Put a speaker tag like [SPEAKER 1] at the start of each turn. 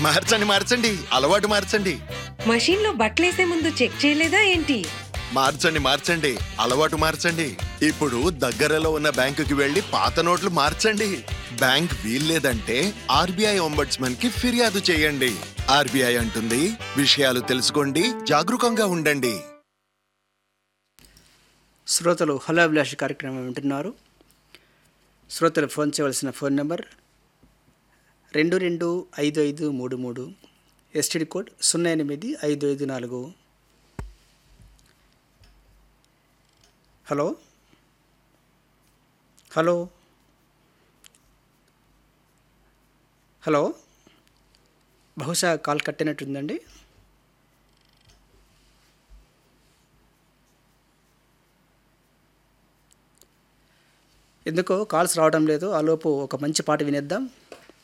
[SPEAKER 1] మార్చండి మార్చండి అలవాటు మార్చండి
[SPEAKER 2] మషీన్లో బట్టలేసే ముందు చెక్ చేయలేదా ఏంటి
[SPEAKER 1] మార్చండి మార్చండి అలవాటు మార్చండి ఇప్పుడు దగ్గరలో ఉన్న బ్యాంకుకి వెళ్లి పాత నోట్లు మార్చండి బ్యాంక్ వీల్లేదంటే ఆర్బీఐ ఒంబడ్స్మన్ కి ఫిర్యాదు చేయండి ఆర్బీఐ అంటుంది విషయాలు తెలుసుకోండి జాగరూకంగా ఉండండి
[SPEAKER 3] శ్రోతలు హలో అభిలాష్ కార్యక్రమం వింటున్నారు శ్రోతలు ఫోన్ చేయవలసిన ఫోన్ నెంబర్ రెండు రెండు ఐదు ఐదు మూడు మూడు ఎస్టీడీ కోడ్ సున్నా ఎనిమిది ఐదు ఐదు నాలుగు హలో హలో హలో బహుశా కాల్ కట్టినట్టుందండి ఎందుకో కాల్స్ రావడం లేదు ఆలోపు ఒక మంచి పాట వినేద్దాం